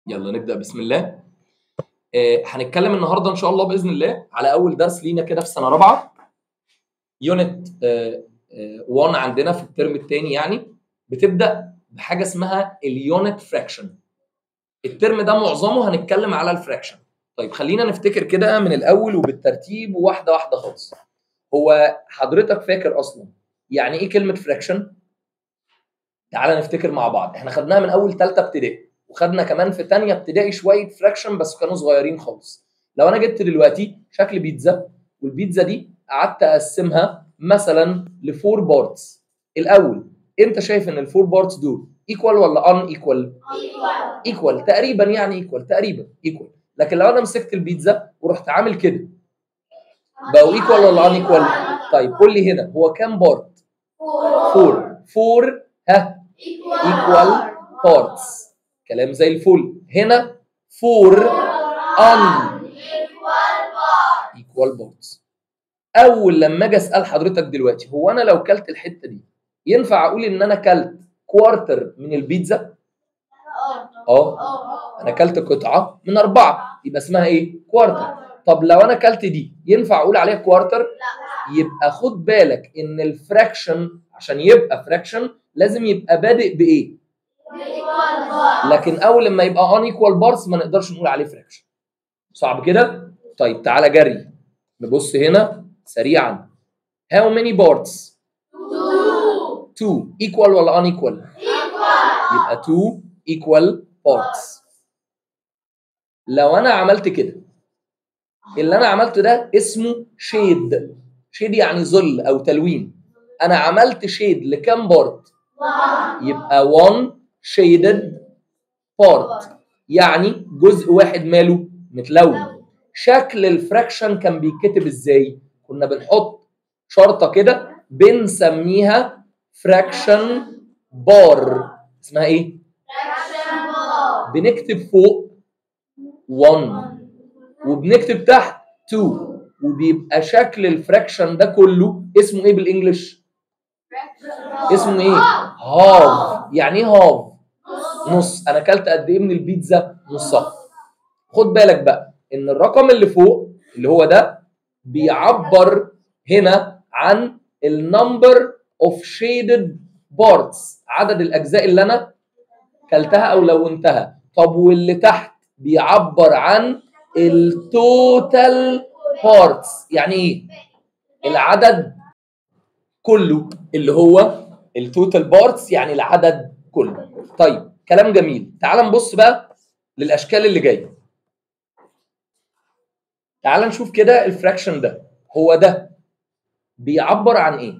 يلا نبدا بسم الله آه، هنتكلم النهارده ان شاء الله باذن الله على اول درس لينا كده في سنه رابعه يونت 1 عندنا في الترم الثاني يعني بتبدا بحاجه اسمها اليونت فراكشن الترم ده معظمه هنتكلم على الفراكشن طيب خلينا نفتكر كده من الاول وبالترتيب وواحده واحده خالص هو حضرتك فاكر اصلا يعني ايه كلمه فراكشن تعالى نفتكر مع بعض احنا خدناها من اول ثالثه ابتدائي وخدنا كمان في تانية ابتدائي شويه فراكشن بس كانوا صغيرين خالص لو انا جبت دلوقتي شكل بيتزا والبيتزا دي قعدت اقسمها مثلا لفور بارتس الاول انت شايف ان الفور بارتس دول ايكوال ولا ان ايكوال ايكوال تقريبا يعني ايكوال تقريبا ايكوال لكن لو انا مسكت البيتزا ورحت عامل كده بقوا ايكوال ولا ان ايكوال طيب قول لي هنا هو كام بارت فور فور ها ايكوال بارتس كلام زي الفل هنا فور ان ايكوال بارتس اول لما اجي اسال حضرتك دلوقتي هو انا لو كلت الحته دي ينفع اقول ان انا كلت كوارتر من البيتزا اه انا كلت قطعه من اربعه يبقى اسمها ايه كوارتر طب لو انا كلت دي ينفع اقول عليها كوارتر يبقى خد بالك ان الفراكشن عشان يبقى فراكشن لازم يبقى بادئ بايه لكن اول لما يبقى ان ايكوال بارس ما نقدرش نقول عليه فراكشن صعب كده طيب تعالى جري نبص هنا سريعا how many parts 2 equal ولا unequal يبقى 2 equal parts لو انا عملت كده اللي انا عملته ده اسمه شيد شيد يعني ظل او تلوين انا عملت شيد لكام بارت يبقى 1 shaded part يعني جزء واحد ماله متلون شكل الفراكشن كان بيتكتب ازاي كنا بنحط شرطه كده بنسميها فراكشن بار اسمها ايه بنكتب فوق 1 وبنكتب تحت 2 وبيبقى شكل الفراكشن ده كله اسمه ايه بالانجلش اسمه ايه هاف يعني ايه هاف نص انا اكلت قد ايه من البيتزا نصها خد بالك بقى ان الرقم اللي فوق اللي هو ده بيعبر هنا عن النمبر اوف شيدد بارتس عدد الاجزاء اللي انا كلتها او لونتها طب واللي تحت بيعبر عن التوتال بارتس يعني ايه العدد كله اللي هو التوتال بارتس يعني العدد كله طيب كلام جميل تعال نبص بقى للاشكال اللي جايه تعال نشوف كده الفراكشن ده هو ده بيعبر عن ايه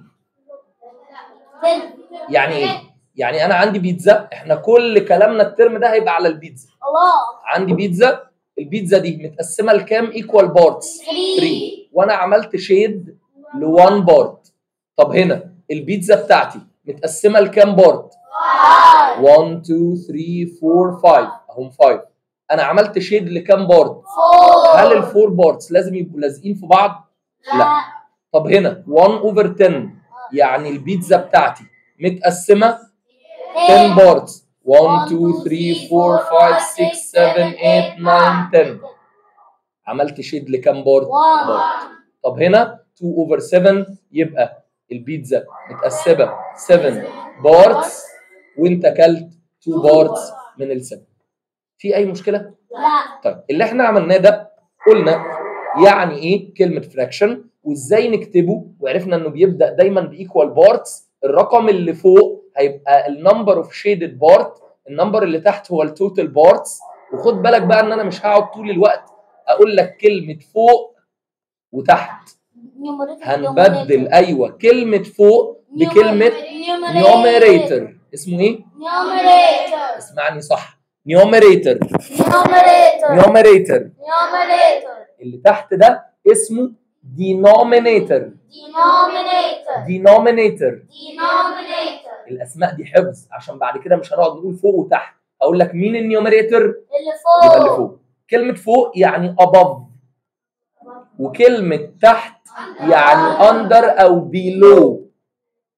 يعني ايه يعني انا عندي بيتزا احنا كل كلامنا الترم ده هيبقى على البيتزا الله عندي بيتزا البيتزا دي متقسمه لكام ايكوال بارتس 3 وانا عملت شيد ل 1 بارت طب هنا البيتزا بتاعتي متقسمه لكام بارت 1 2 3 4 5 اهم 5 انا عملت شيد لكام بارت هل الفور بارتس لازم يبقوا لازقين في بعض لا طب هنا 1 اوفر 10 يعني البيتزا بتاعتي متقسمه 10 بارتس 1 2 3 4 5 6 7 8 9 10 عملت شيد لكام بارت One. بارت طب هنا 2 اوفر 7 يبقى البيتزا متقسمه 7 بارتس وانت اكلت 2 بارتس من السبع في اي مشكله لا طيب اللي احنا عملناه ده قلنا يعني ايه كلمه فراكشن وازاي نكتبه وعرفنا انه بيبدا دايما بايكوال بارتس الرقم اللي فوق هيبقى النمبر اوف شيدد بارت النمبر اللي تحت هو التوتال بارتس وخد بالك بقى ان انا مش هقعد طول الوقت اقول لك كلمه فوق وتحت هنبدل ايوه كلمه فوق بكلمه نيوميريتور اسمه ايه نيوميريتور اسمعني صح نيوميريتور نيوميريتور نيوميريتور نيوميريتور اللي تحت ده اسمه denominator denominator denominator denominator الاسماء دي حفظ عشان بعد كده مش هنقعد نقول فوق وتحت اقول لك مين النيوميريتور اللي يبقى اللي فوق فوق كلمه فوق يعني above وكلمه تحت يعني under او below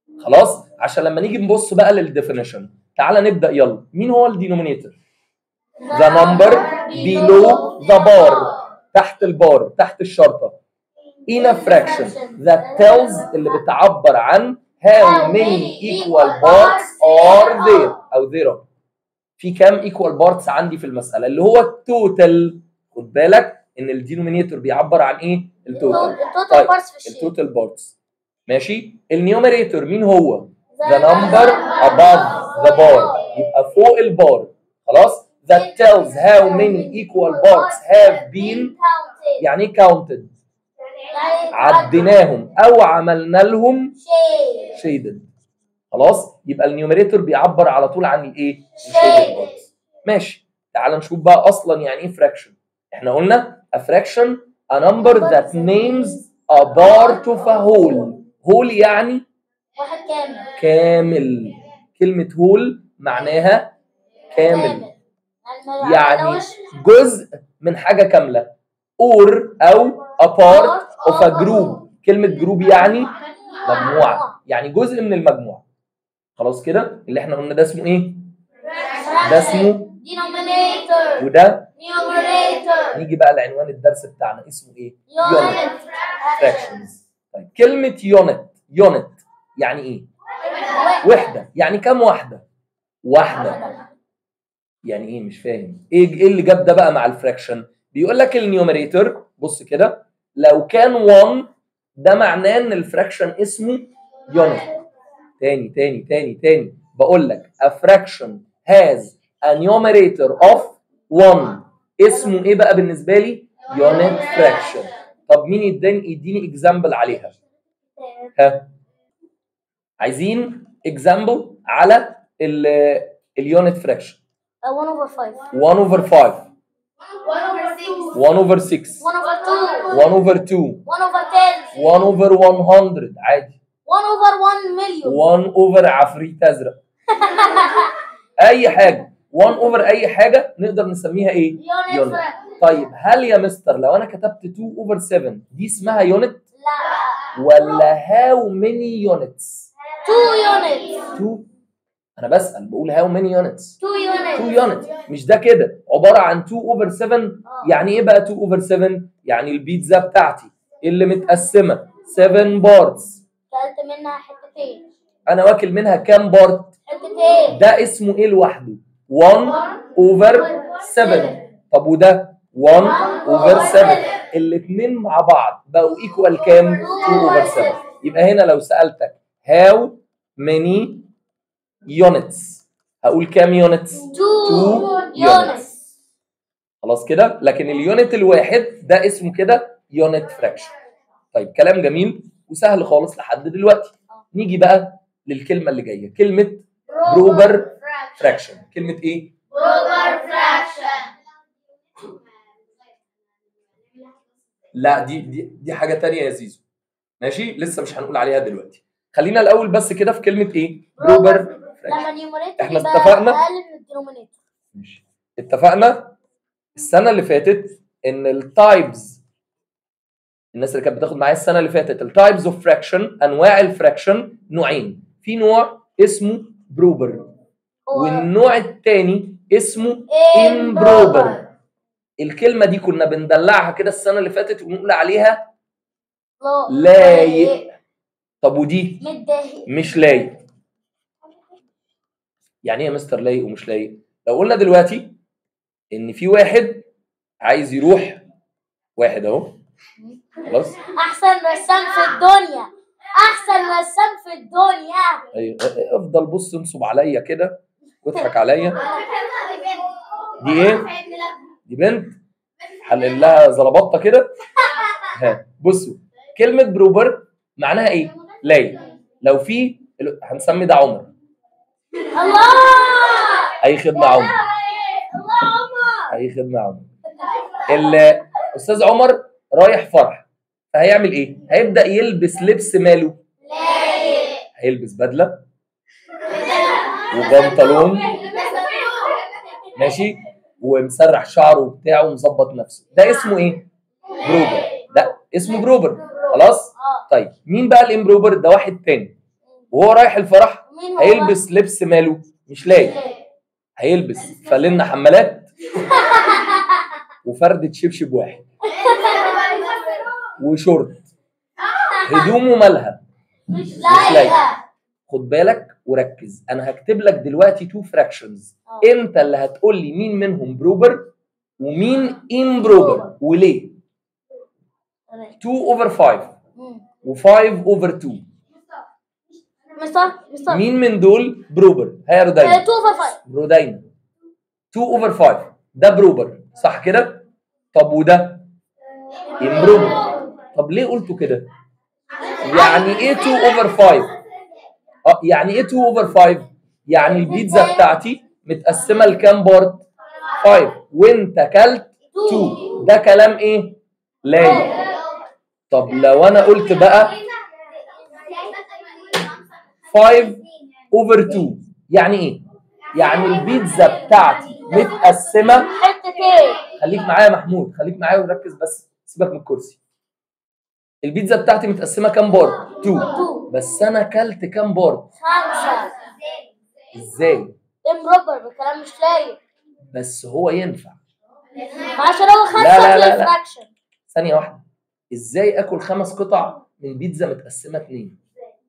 خلاص عشان لما نيجي نبص بقى للديفينيشن تعالى نبدا يلا مين هو الدينومينيتور the number below the bar تحت البار تحت الشرطة in a fraction that tells اللي بتعبر عن how many equal parts are there أو there are في كام equal parts عندي في المسألة اللي هو التوتال خد بالك إن الدينومينيتور بيعبر عن إيه؟ التوتال التوتال طيب بارتس في الشيء التوتال بارتس ماشي النيوميريتور مين هو؟ the number above the bar يبقى فوق البار خلاص that tells how many equal parts have been يعني ايه counted عديناهم او عملنا لهم شيء shaded خلاص يبقى النيوميريتور بيعبر على طول عن الايه shaded شيء parts ماشي تعال نشوف بقى اصلا يعني ايه fraction احنا قلنا a fraction a number that names a part of a whole whole يعني واحد كامل كامل كلمة whole معناها كامل يعني جزء من حاجة كاملة or أو a part of a group كلمة جروب يعني مجموعة يعني جزء من المجموعة خلاص كده اللي احنا قلنا ده اسمه ايه ده اسمه denominator وده numerator نيجي بقى لعنوان الدرس بتاعنا اسمه ايه unit fractions طيب كلمة يونت يونت يعني ايه وحدة يعني كام واحدة واحدة يعني ايه مش فاهم ايه ايه اللي جاب ده بقى مع الفراكشن بيقول لك النيوميريتور بص كده لو كان 1 ده معناه ان الفراكشن اسمه يونت تاني تاني تاني تاني بقول لك a fraction has a numerator of 1 اسمه ايه بقى بالنسبه لي يونت فراكشن طب مين يديني يديني اكزامبل عليها ها عايزين اكزامبل على اليونت فراكشن 1 over 5 1 over 5 1 over 6 1 over 6 1 over 2 1 over 2 1 over 10 1 over 100 عادي 1 over 1 million 1 over عفريت ازرق اي حاجه 1 over اي حاجه نقدر نسميها ايه unit يونت fraction. طيب هل يا مستر لو انا كتبت 2 over 7 دي اسمها يونت لا ولا هاو ماني يونتس 2 units 2 انا بسال بقول هاو ماني يونتس 2 units 2 يونت مش ده كده عباره عن 2 اوفر 7 آه. يعني ايه بقى 2 اوفر 7 يعني البيتزا بتاعتي اللي متقسمه 7 بارتس كلت منها حتتين انا واكل منها كام بارت حتتين ده اسمه ايه لوحده 1 اوفر 7 طب وده 1 اوفر 7 الاثنين مع بعض بقوا ايكوال كام 2 اوفر 7 يبقى هنا لو سالتك هاو ماني يونتس هقول كام يونتس 2 Two units خلاص كده لكن اليونت الواحد ده اسمه كده يونت فراكشن طيب كلام جميل وسهل خالص لحد دلوقتي نيجي بقى للكلمه اللي جايه كلمه بروبر فراكشن كلمه ايه بروبر فراكشن لا دي دي دي حاجه تانية يا زيزو ماشي لسه مش هنقول عليها دلوقتي خلينا الاول بس كده في كلمه ايه بروبر لما فراكشن النيوميريتور إحنا يبقى اتفقنا؟ اقل من الدينومينيتور ماشي اتفقنا السنه اللي فاتت ان التايبز الناس اللي كانت بتاخد معايا السنه اللي فاتت التايبز اوف فراكشن انواع الفراكشن نوعين في نوع اسمه بروبر والنوع الثاني اسمه امبروبر الكلمه دي كنا بندلعها كده السنه اللي فاتت ونقول عليها لايق طب ودي متضايق مش لايق يعني ايه يا مستر لايق ومش لايق لو قلنا دلوقتي ان في واحد عايز يروح واحد اهو خلاص احسن رسام في الدنيا احسن رسام في الدنيا ايوه افضل بص انصب عليا كده واضحك عليا دي ايه دي بنت حلل لها زلبطه كده ها بصوا كلمه بروبر معناها ايه لايق لو في هنسمي ده عمر الله اي خدمه عمر الله عمر اي خدمه عمر الاستاذ عمر رايح فرح فهيعمل ايه هيبدا يلبس لبس ماله لايق هيلبس بدله وبنطلون ماشي ومسرح شعره وبتاعه ومظبط نفسه ده اسمه ايه بروبر ده اسمه بروبر خلاص اه طيب مين بقى الامبروبر ده واحد تاني وهو رايح الفرح مين هو؟ هيلبس لبس ماله مش لايق لايق. هيلبس فانلة حمالات وفردة شبشب واحد وشورت هدومه مالها مش لايقة. خد بالك وركز انا هكتب لك دلوقتي تو فراكشنز آه. انت اللي هتقول لي مين منهم بروبر ومين امبروبر وليه 2 اوفر 5 و5 اوفر 2 مستر مستر مين من دول بروبر هيا رودينا 2 اوفر 5 رودينا 2 اوفر 5 ده بروبر صح كده طب وده امبروبر طب ليه قلتوا كده يعني ايه 2 اوفر 5 اه يعني ايه 2 اوفر 5 يعني البيتزا بتاعتي متقسمه لكام بارت 5 وانت كلت 2 ده كلام ايه لايق طب لو انا قلت بقى 5 اوفر 2 يعني ايه يعني البيتزا بتاعتي متقسمه حتتين خليك معايا يا محمود خليك معايا وركز بس سيبك من الكرسي البيتزا بتاعتي متقسمه كام بارت 2 بس انا اكلت كام بارت خمسة ازاي امبروبر بكلام مش لايق بس هو ينفع عشان هو لا، لا، خمسة لا، في لا. الفراكشن ثانيه واحده ازاي اكل خمس قطع من بيتزا متقسمه اتنين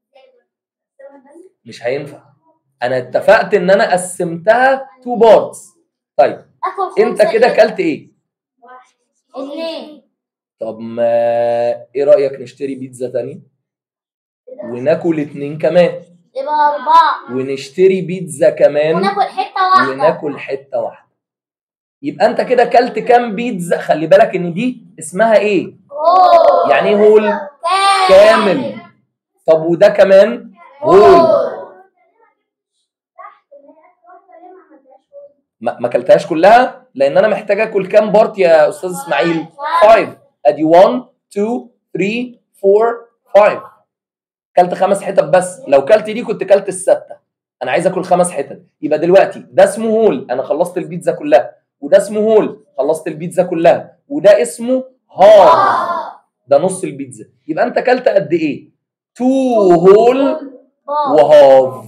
مش هينفع انا اتفقت ان انا قسمتها تو بارتس طيب اكل انت خمسة كده اكلت ايه اثنين طب ما ايه رايك نشتري بيتزا تاني وناكل اتنين كمان يبقى أربعة ونشتري بيتزا كمان وناكل حتة واحدة وناكل حته واحده يبقى انت كده اكلت كام بيتزا خلي بالك ان دي اسمها ايه هول يعني ايه هول كامل طب وده كمان هول ما ما اكلتهاش كلها لان انا محتاج اكل كام بارت يا استاذ اسماعيل 5 ادي 1 2 3 4 5 كلت خمس حتت بس لو كلت دي كنت كلت السته انا عايز اكل خمس حتت يبقى دلوقتي ده اسمه هول انا خلصت البيتزا كلها وده اسمه هول خلصت البيتزا كلها وده اسمه هاف ده نص البيتزا يبقى انت كلت قد ايه 2 هول وهاف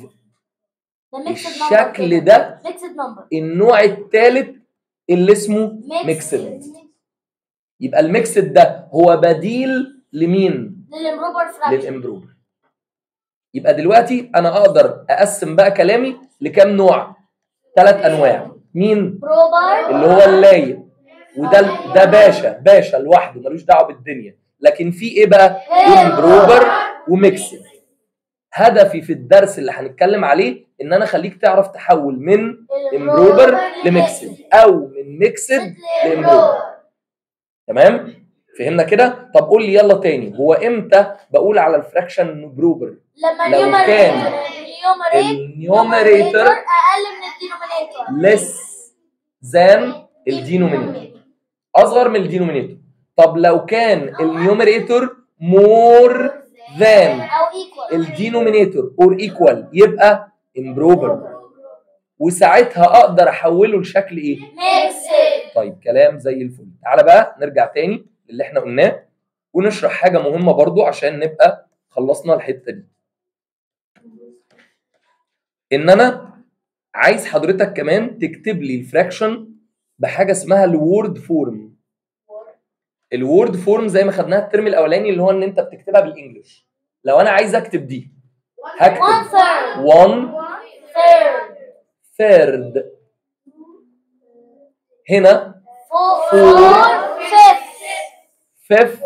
الشكل ده ميكسد نمبر النوع الثالث اللي اسمه ميكسد يبقى الميكسد ده هو بديل لمين للامبروبر فراكشن للامبروفر يبقى دلوقتي انا اقدر اقسم بقى كلامي لكام نوع ثلاث انواع مين بروبر اللي هو اللايق وده ده باشا باشا لوحده ملوش دعوه بالدنيا لكن في ايه بقى امبروفر وميكسد هدفي في الدرس اللي هنتكلم عليه ان انا اخليك تعرف تحول من امبروفر لميكسد او من ميكسد لامبروفر تمام فهمنا كده طب قول لي يلا تاني هو امتى بقول على الفراكشن انه بروبر لما لو النيومريتور كان النيوميريتور اقل من الدينومينيتور less than الدينومينيتور اصغر من الدينومينيتور طب لو كان النيوميريتور more than او ايكوال الدينومينيتور اور ايكوال يبقى امبروفر وساعتها اقدر احوله لشكل ايه ميكسد طيب كلام زي الفل تعالى بقى نرجع تاني للي احنا قلناه ونشرح حاجه مهمه برضو عشان نبقى خلصنا الحته دي ان انا عايز حضرتك كمان تكتب لي الفراكشن بحاجه اسمها الوورد فورم الوورد فورم زي ما خدناها الترم الاولاني اللي هو ان انت بتكتبها بالانجلش لو انا عايز اكتب دي one هكتب third 1 third third هنا four Four. fifth fifth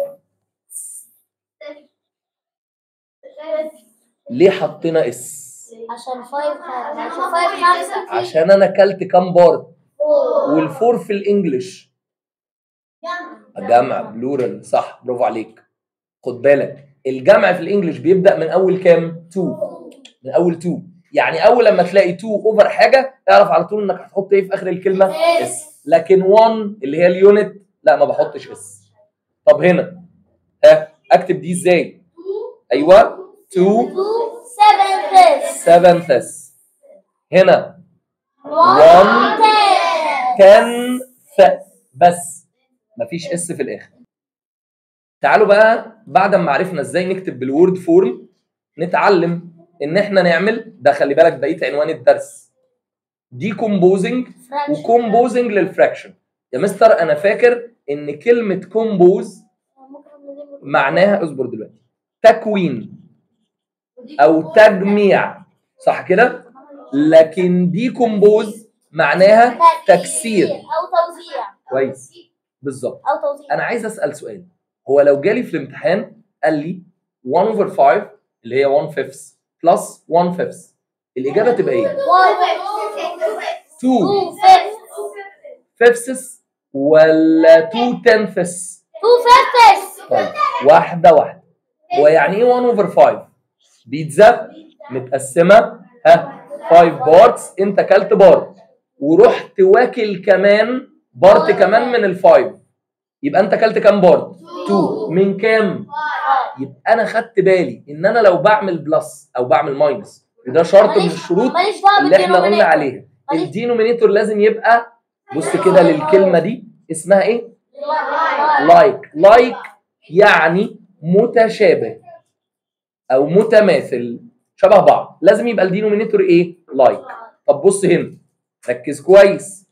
ليه حطينا اس عشان فايف عشان فايف خمسة عشان انا اكلت كام بارت Four. والفور في الانجليش جمع بلورال صح برافو عليك خد بالك الجمع في الانجليش بيبدا من اول كام 2 من اول 2 يعني اول لما تلاقي 2 اوفر حاجه اعرف على طول انك هتحط ايه في اخر الكلمه اس لكن 1 اللي هي اليونت لا ما بحطش اس طب هنا ها اكتب دي ازاي ايوه 2 Two sevenths seventh اس هنا one tenth 10 بس مفيش اس في الاخر تعالوا بقى بعد ما عرفنا ازاي نكتب بالوورد فورم نتعلم ان احنا نعمل ده خلي بالك بقيه عنوان الدرس ديكومبوزنج fraction وكومبوزنج للفراكشن يا مستر انا فاكر ان كلمه كومبوز معناها اصبر دلوقتي تكوين او تجميع صح كده لكن دي كومبوز معناها تكسير او توزيع كويس بالظبط او توزيع انا عايز اسال سؤال هو لو جالي في الامتحان قال لي 1 over 5 اللي هي 1 fifths plus 1 fifths الاجابه تبقى ايه 2 fifths ولا 2 tenths تو فيفتس طيب واحده واحده هو يعني ايه 1 over 5 بيتزا متقسمه ها 5 بارتس انت كلت بارت ورحت واكل كمان بارت كمان من الفايف يبقى انت كلت كام بارت 2 من كام يبقى انا خدت بالي ان انا لو بعمل بلس او بعمل ماينس وده شرط من ماليش- الشروط ماليش دعوه اللي احنا قلنا بالدينومينيتور. عليها ماليش- الدينومينيتور لازم يبقى بص كده للكلمه دي اسمها ايه لايك لايك يعني متشابه او متماثل شبه بعض لازم يبقى الدينومينيتور ايه لايك طب بص هنا ركز كويس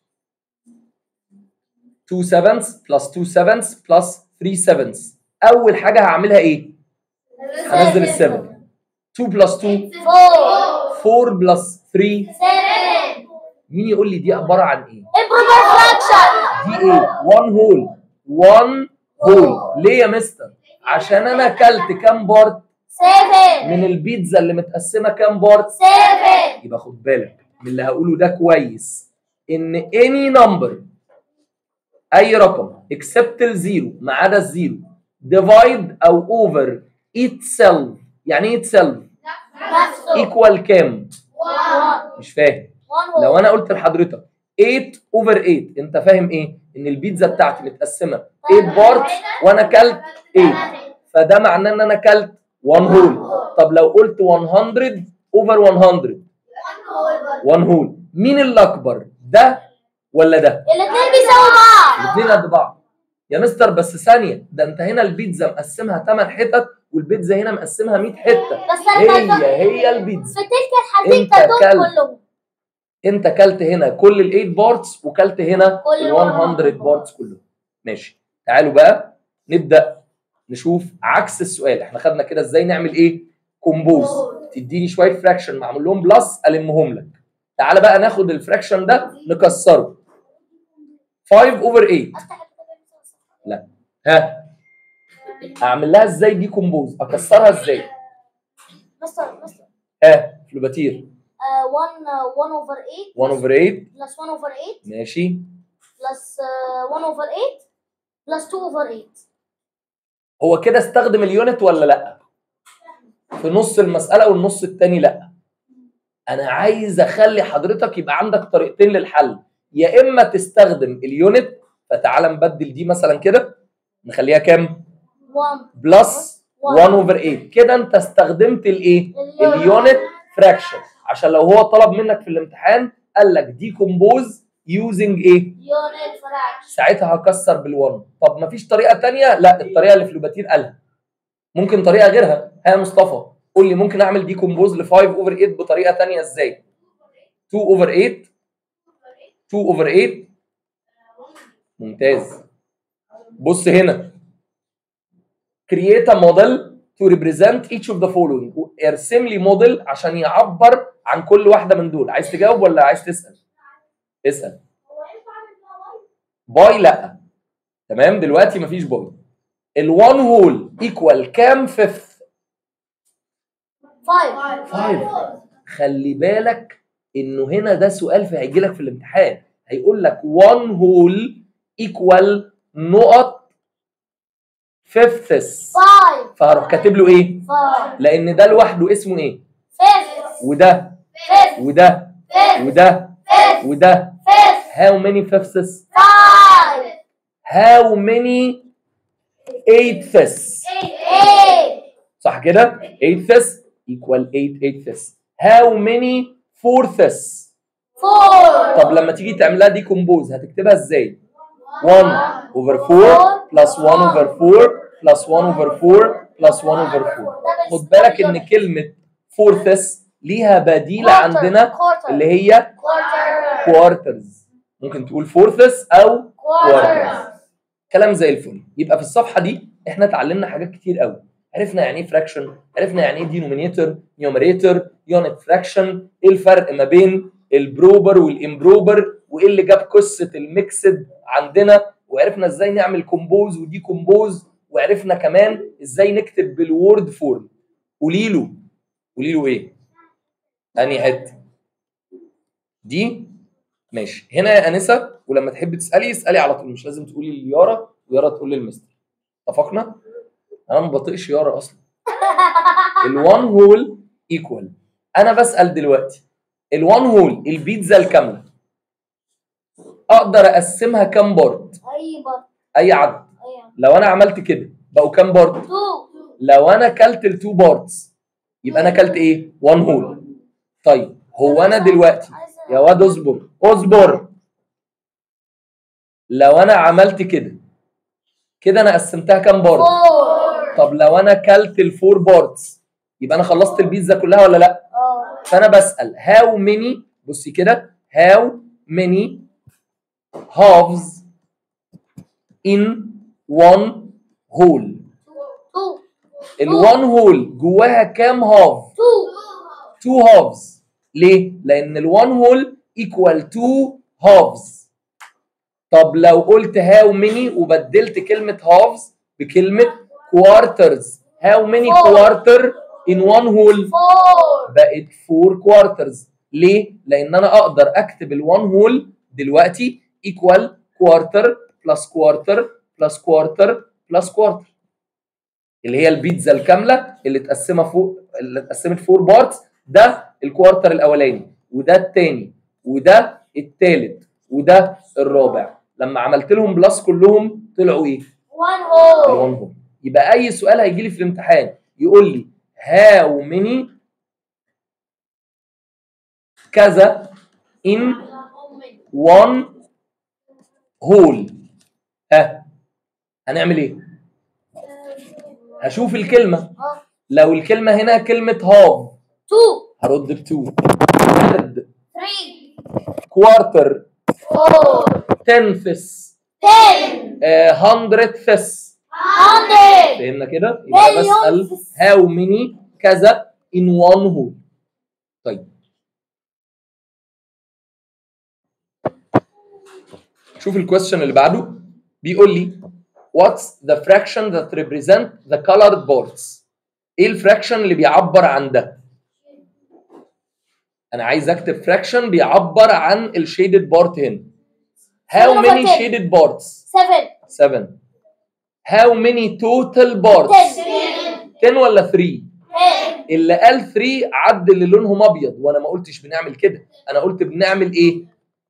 2 سيفنز بلس 2 سيفنز بلس 3 سيفنز اول حاجه هعملها ايه هنزل ال 7 2 بلس 2 فور 4 بلس 3 سيفن مين يقول لي دي عباره عن ايه امبروفر فراكشن دي ايه 1 هول 1 هول ليه يا مستر عشان انا اكلت كام بارت سيفن من البيتزا اللي متقسمه كام بارت سيفن يبقى خد بالك من اللي هقوله ده كويس ان any number اي رقم except الزيرو ما عدا الزيرو divide او over itself يعني ايه itself نفسه equal كام وان مش فاهم وان لو انا قلت لحضرتك 8 over 8 انت فاهم ايه ان البيتزا بتاعتي متقسمه 8 بارتس وانا اكلت 8 فده معناه ان انا اكلت 1 هول طب لو قلت 100 over 100 1 هول مين اللي اكبر ده ولا ده الاثنين بيساووا بعض الاثنين قد بعض يا مستر بس ثانيه ده انت هنا البيتزا مقسمها 8 حتت والبيتزا هنا مقسمها 100 حته بس انا هي هي البيتزا في تلك الحالتين انت كلتهم كلت. كلهم انت كلت هنا كل ال 8 بارتس وكلت هنا كل ال 100 بارتس كلهم ماشي تعالوا بقى نبدا نشوف عكس السؤال احنا خدنا كده ازاي نعمل ايه كومبوز تديني شويه فراكشن معمول لهم بلس المهم لك تعالى بقى ناخد الفراكشن ده نكسره 5 اوفر 8 ها اعمل لها ازاي دي كومبوز اكسرها ازاي مستر مستر ها فلوباتير 1 1 اوفر 8 1 اوفر 8 بلس 1 اوفر 8 ماشي بلس 1 اوفر 8 بلس 2 اوفر 8 هو كده استخدم اليونت ولا لا في نص المساله والنص التاني لا انا عايز اخلي حضرتك يبقى عندك طريقتين للحل يا اما تستخدم اليونت فتعالى نبدل دي مثلا كده نخليها كام 1 بلس 1 اوفر 8 كده انت استخدمت الايه اليونت فراكشن عشان لو هو طلب منك في الامتحان قال لك دي كومبوز يوزنج ايه يونت فراكشن ساعتها هكسر بال1 طب مفيش طريقه تانية لا الطريقه اللي فلوباتير قالها ممكن طريقه غيرها ها يا مصطفى قول لي ممكن اعمل دي كومبوز ل 5 اوفر 8 بطريقه تانية ازاي 2 اوفر 8 2 اوفر 8 ممتاز بص هنا create a model to represent each of the following ارسم لي موديل عشان يعبر عن كل واحده من دول عايز تجاوب ولا عايز تسال اسال باي لا تمام دلوقتي مفيش باي ال1 هول ايكوال كام فيفث 5 5 خلي بالك انه هنا ده سؤال في هيجي لك في الامتحان هيقول لك 1 هول ايكوال نقط فيفثس 5 فهروح كاتب له ايه 5 لان ده لوحده اسمه ايه 5 وده 5 وده 5 وده 5 وده 5 how many fifths 5 how many eighths 8 صح كده eighths equal 8 eighths how many fourths 4 طب لما تيجي تعملها دي كومبوز هتكتبها ازاي 1 over 4 plus 1 over 4 plus 1 over 4 plus 1 over 4 خد بالك ان كلمه fourths ليها بديله عندنا اللي هي quarter quarters ممكن تقول فورثس او كوارترز كلام زي الفل يبقى في الصفحه دي احنا اتعلمنا حاجات كتير قوي عرفنا يعني ايه فراكشن عرفنا يعني ايه دينومينيتور نيوميريتور يونت فراكشن ايه الفرق ما بين البروبر والامبروبر وايه اللي جاب قصه الميكسد عندنا وعرفنا ازاي نعمل كومبوز ودي كومبوز وعرفنا كمان ازاي نكتب بالوورد فورم قولي له قولي له ايه انهي حته دي ماشي هنا يا انسه ولما تحبي تسالي اسالي على طول مش لازم تقولي ليارا ويارا تقول للمستر اتفقنا انا ما بطيقش يارا اصلا ال1 هول ايكوال انا بسال دلوقتي ال1 هول البيتزا الكامله اقدر اقسمها كام بارت اي بط اي عدد اي لو انا عملت كده بقوا كام بارت تو لو انا كلت التو بارتس يبقى انا كلت ايه 1 هول طيب هو انا دلوقتي يا واد اصبر اصبر لو انا عملت كده كده انا قسمتها كام بارت فور طب لو انا كلت الفور بارتس يبقى انا خلصت البيتزا كلها ولا لا اه فانا بسال هاو ماني بصي كده هاو ماني halves in one whole تو الوان هول جواها كام هاف تو تو هافز ليه لان الوان هول ايكوال تو هافز طب لو قلت هاو ماني وبدلت كلمه هافز بكلمه كوارترز هاو ماني Four. كوارتر ان وان هول فور بقت فور كوارترز ليه؟ لان انا اقدر اكتب الوان هول دلوقتي ايكوال كوارتر بلس كوارتر بلس كوارتر بلس كوارتر اللي هي البيتزا الكامله اللي اتقسمها فوق اللي اتقسمت فور بارتس ده الكوارتر الاولاني وده الثاني وده الثالث وده الرابع لما عملت لهم بلس كلهم طلعوا ايه؟ وان هول الوان هول يبقى اي سؤال هيجي لي في الامتحان يقول لي هاو ماني كذا in one whole ها هنعمل ايه هشوف الكلمه اه لو الكلمه هنا كلمه هاف تو هرد بتو ثيرد ثري كوارتر فور تنفس تن هندرد فس هندرد فهمنا كده يبقى مليون بسال فس. هاو ماني كذا in one whole طيب شوف الكويستشن اللي بعده بيقول لي what's the fraction that represent the colored parts ايه الفراكشن اللي بيعبر عن ده انا عايز اكتب فراكشن بيعبر عن الشيدد بارت هنا how Seven over many ten. shaded parts سفن 7 how many total parts تن 10 ولا 3 تن اللي قال 3 عد اللي لونهم ابيض وانا ما قلتش بنعمل كده انا قلت بنعمل ايه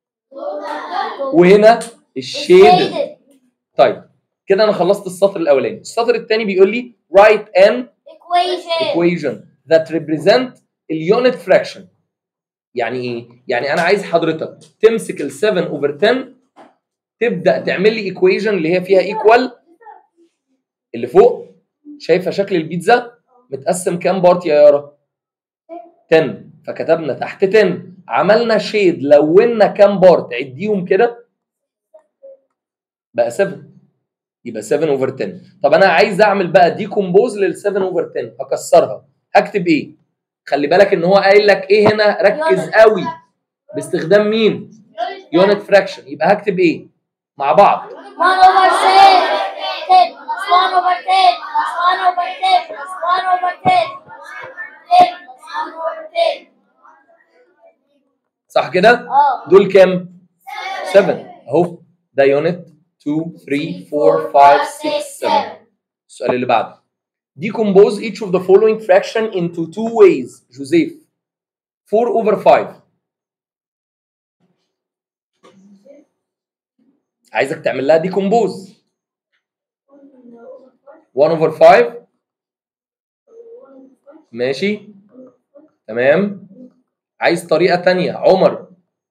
وهنا الشيد طيب كده انا خلصت السطر الاولاني السطر الثاني بيقول لي write an equation equation that represent اليونت fraction يعني ايه يعني انا عايز حضرتك تمسك ال 7 over 10 تبدا تعمل لي equation اللي هي فيها equal اللي فوق شايفه شكل البيتزا متقسم كام بارت يا يارا 10 فكتبنا تحت 10 عملنا شيد لونا كام بارت عديهم كده بقى 7 يبقى 7 اوفر 10 طب انا عايز اعمل بقى دي كومبوز لل 7 اوفر 10 اكسرها هكتب ايه خلي بالك ان هو قايل لك ايه هنا ركز Unit. قوي باستخدام مين يونت فراكشن يبقى هكتب ايه مع بعض 1 over 10 10 plus 1 over 10 plus 1 over 10 plus 1 over 10 10 plus 1 over 10 صح كده اه دول كام 7 اهو ده يونت 2 3 4 5 6 7 السؤال اللي بعده decompose each of the following fraction into two ways جوزيف 4 over 5 عايزك تعمل لها decompose 1 over 5 ماشي تمام عايز طريقة تانية عمر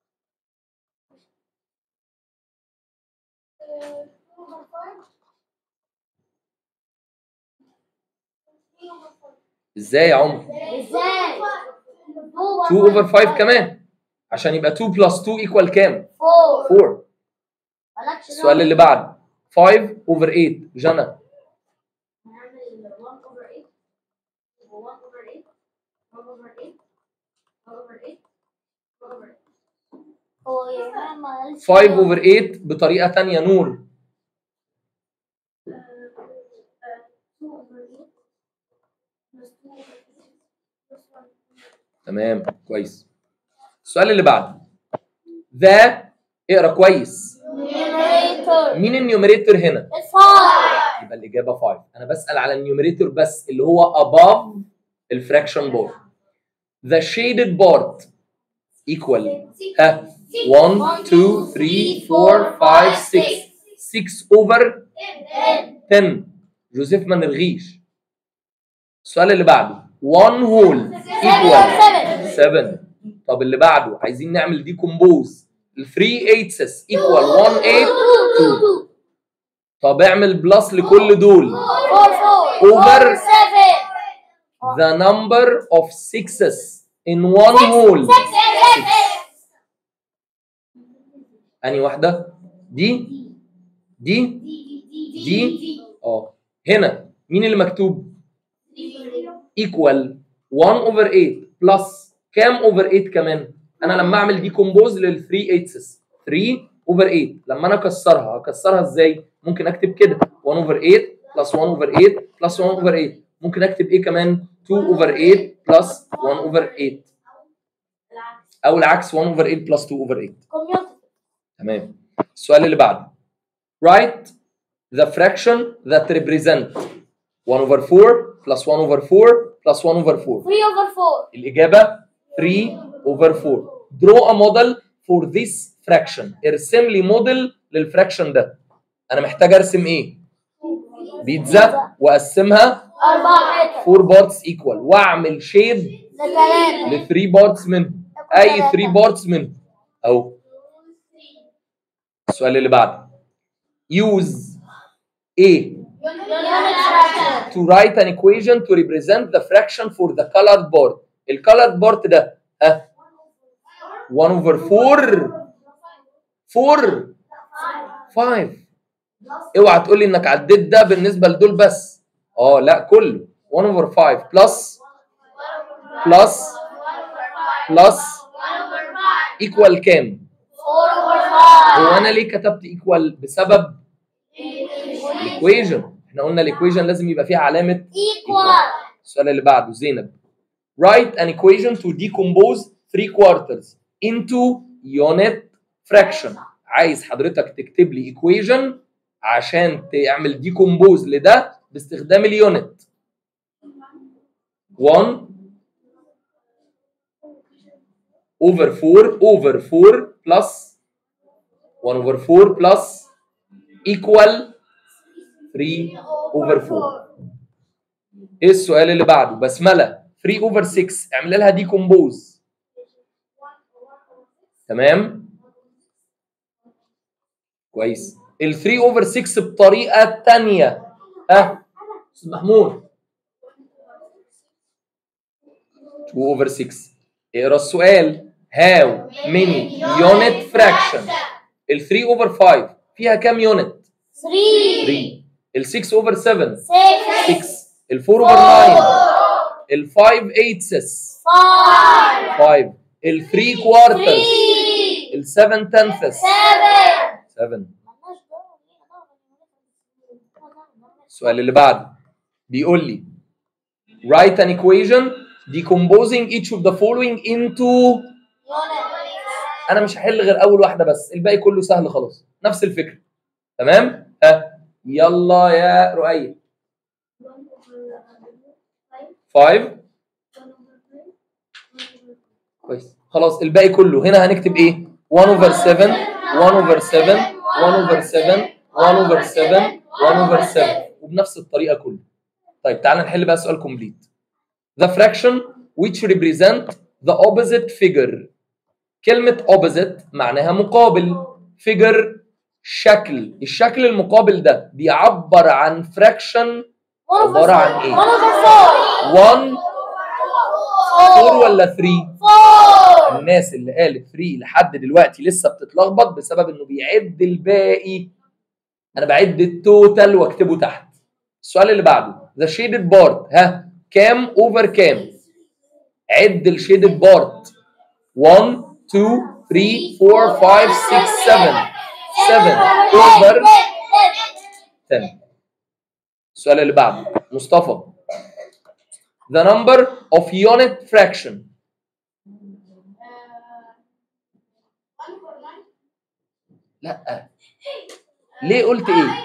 ازاي يا عمر ازاي 2 over 5 كمان عشان يبقى 2 plus 2 equal كام فور 4 مالكش السؤال اللي بعده 5 over 8 جنى هنعمل 1 over 8 1 over 8 1 over 8 1 over 8 1 over 8 هو يا ماما 5 over 8 بطريقه ثانيه نور 2 over 8 plus 2 over 8 plus 1 تمام كويس السؤال اللي بعده ذا اقرا كويس numerator مين النيوميريتور هنا it's 5 يبقى الاجابه 5 انا بسال على النيوميريتور بس اللي هو above الفراكشن بورد the shaded part equal ها 1 2 3 4 5 6 6 over 10 جوزيف ما نرغيش السؤال اللي بعده 1 whole equal 7 طب اللي بعده عايزين نعمل دي كومبوز ال 3 eighths equal 1 8 2 طب اعمل بلس لكل دول Over. 7 the number of sixes in one whole انهي واحده دي دي دي اه هنا مين اللي مكتوب equal 1 over 8 plus كام over 8 كمان انا لما اعمل دي كومبوز لل 3 eighths 3 over 8 لما انا اكسرها هكسرها ازاي ممكن اكتب كده 1 over 8 plus 1 over 8 plus 1 over 8 ممكن اكتب ايه كمان 2 over 8 plus 1 over 8 او العكس 1 over 8 plus 2 over 8 تمام السؤال اللي بعده write the fraction that represent 1 over 4 plus 1 over 4 plus 1 over 4 3 over 4 الإجابة 3 over 4 draw a model for this fraction ارسم لي موديل للفراكشن ده أنا محتاج أرسم إيه؟ بيتزا وأقسمها أربعة حتت 4 بارتس ايكوال وأعمل شيد لثلاثة ل 3 بارتس منهم أي 3 بارتس منهم أهو السؤال اللي بعده use A to write an equation to represent the fraction for the colored board الcolored board ده ها 1 over 4 4 5 اوعى تقول لي انك عديت ده بالنسبه لدول بس اه لا كله 1 over 5 plus plus plus equal كام 4 over 5 هو انا ليه كتبت equal بسبب الايكويجن احنا قلنا الايكويجن لازم يبقى فيها علامه equal السؤال اللي بعده زينب write an equation to decompose 3 quarters into unit fraction عايز حضرتك تكتب لي equation عشان تعمل decompose لده باستخدام اليونت 1 over 4 over 4 plus 1 over 4 plus equal 3 over 4 ايه السؤال اللي بعده بسمله 3 اوفر 6 اعمل لها دي كومبوز تمام كويس ال 3 اوفر 6 بطريقه ثانيه ها استاذ محمود 2 اوفر 6 اقرا السؤال هاو many unit fraction ال 3 اوفر 5 فيها كام يونت 3 3 ال 6 اوفر 7 6 6 ال 4 اوفر 9 ال 5 8 5 5 ال 3 كوارترز 3 ال 7 tenths 7 7 السؤال اللي بعده بيقول لي write an equation decomposing each of the following into انا مش هحل غير اول واحده بس الباقي كله سهل خلاص نفس الفكره تمام ها يلا يا رؤية 5 كويس خلاص الباقي كله هنا هنكتب ايه 1 over 7 1 over 7 1 over 7 1 over 7 1 over 7 وبنفس الطريقه كله طيب تعالى نحل بقى سؤال كومبليت the fraction which represent the opposite figure كلمة opposite معناها مقابل figure شكل الشكل المقابل ده بيعبر عن fraction عبارة عن ايه 1 over 4 1 4 ولا 3 فور الناس اللي قالت 3 لحد دلوقتي لسه بتتلخبط بسبب انه بيعد الباقي انا بعد التوتال واكتبه تحت السؤال اللي بعده ذا شيدد بارت ها كام اوفر كام عد الشيدد بارت 1 2 3 4 5 6 7 7 اوفر 10 السؤال اللي بعده مصطفى the number of unit fraction لا ليه قلت ايه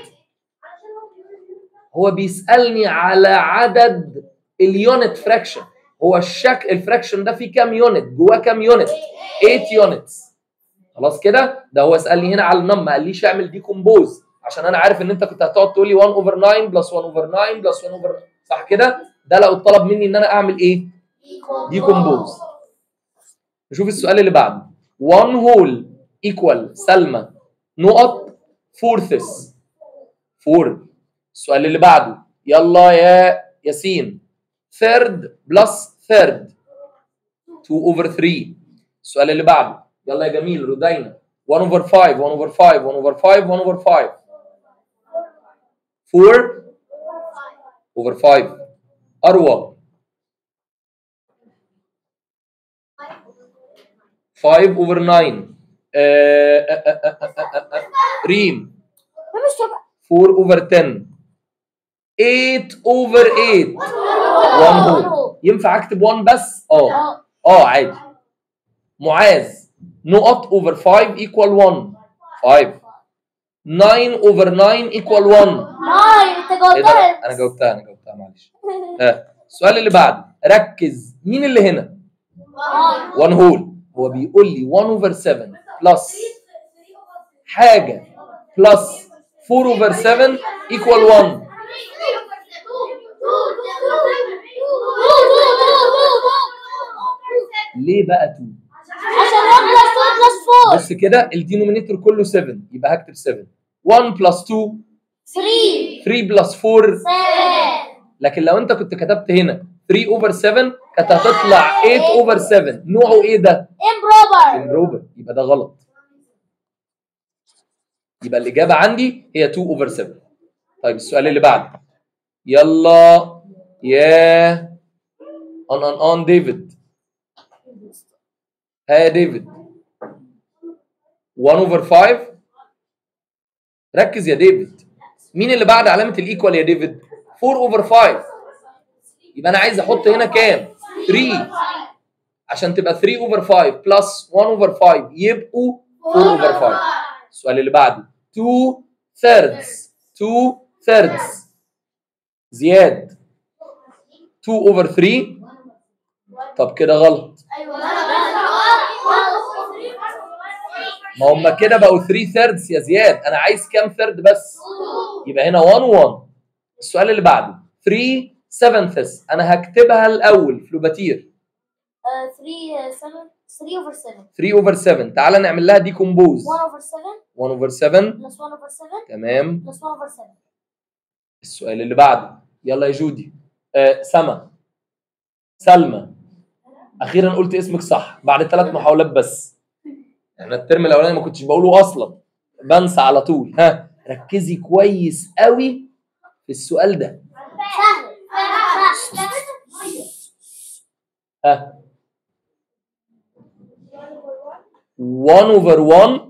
هو بيسالني على عدد اليونت فراكشن هو الشكل الفراكشن ده فيه كام يونت جواه كام يونت 8 يونتس خلاص كده ده هو سالني هنا على النم ما قاليش اعمل دي كومبوز عشان انا عارف ان انت كنت هتقعد تقول لي 1 اوفر 9 بلس 1 اوفر 9 بلس 1 اوفر صح كده ده لو اتطلب مني ان انا اعمل ايه دي كومبوز نشوف السؤال اللي بعده 1 هول ايكوال سلمى نقط فورثس 4 السؤال اللي بعده يلا يا ياسين ثيرد بلس ثيرد 2 اوفر 3 السؤال اللي بعده يلا يا جميل ردينا 1 اوفر 5 1 اوفر 5 1 اوفر 5 1 اوفر 5 4 اوفر 5 اروى 5 اوفر 9 آه، آه، آه، آه، آه، آه، آه. ريم 4 اوفر 10 8 اوفر 8 1 هول ينفع اكتب 1 بس اه اه اه عادي معاذ نقط اوفر 5 ايكوال 1 5 9 اوفر 9 ايكوال 1 ناين انت ايه ده جاوبتها انا جاوبتها انا جاوبتها معلش ها السؤال اللي بعده ركز مين اللي هنا 1 هول هو بيقول لي 1 اوفر 7 بلس حاجه بلس 4 اوفر 7 ايكوال 1 ليه بقى 2 عشان 1 بلس 2 بلس 4 بص كده الدينومينيتور كله 7 يبقى هكتب 7 1 بلس 2 3 3 بلس 4 7 لكن لو انت كنت كتبت هنا 3 اوفر 7 كانت هتطلع 8 اوفر 7 نوعه ايه ده؟ امبروبر امبروبر يبقى ده غلط يبقى الاجابه عندي هي 2 اوفر 7 طيب السؤال اللي بعده يلا يا ان ان ان ديفيد ها يا ديفيد 1 اوفر 5 ركز يا ديفيد مين اللي بعد علامه الايكوال يا ديفيد 4 اوفر 5 يبقى انا عايز احط هنا كام 3 عشان تبقى 3 اوفر 5 بلس 1 اوفر 5 يبقوا 4 اوفر 5 السؤال اللي بعده 2 thirds 2 thirds زياد 2 اوفر 3 طب كده غلط ما هم كده بقوا 3 thirds يا زياد انا عايز كام ثيرد بس يبقى هنا 1 1 السؤال اللي بعده 3 sevenths انا هكتبها الاول فلوباتير 3 7 3 اوفر 7 3 اوفر 7 تعالى نعمل لها دي كومبوز 1 اوفر 7 1 اوفر 7 بلس 1 اوفر 7 تمام بلس 1 اوفر 7 السؤال اللي بعده يلا يا جودي آه سما سلمى اخيرا قلت اسمك صح بعد ثلاث محاولات بس يعني الترم الاولاني ما كنتش بقوله اصلا بنسى على طول ها ركزي كويس قوي في السؤال ده سهل ها 1 اوفر 1 نو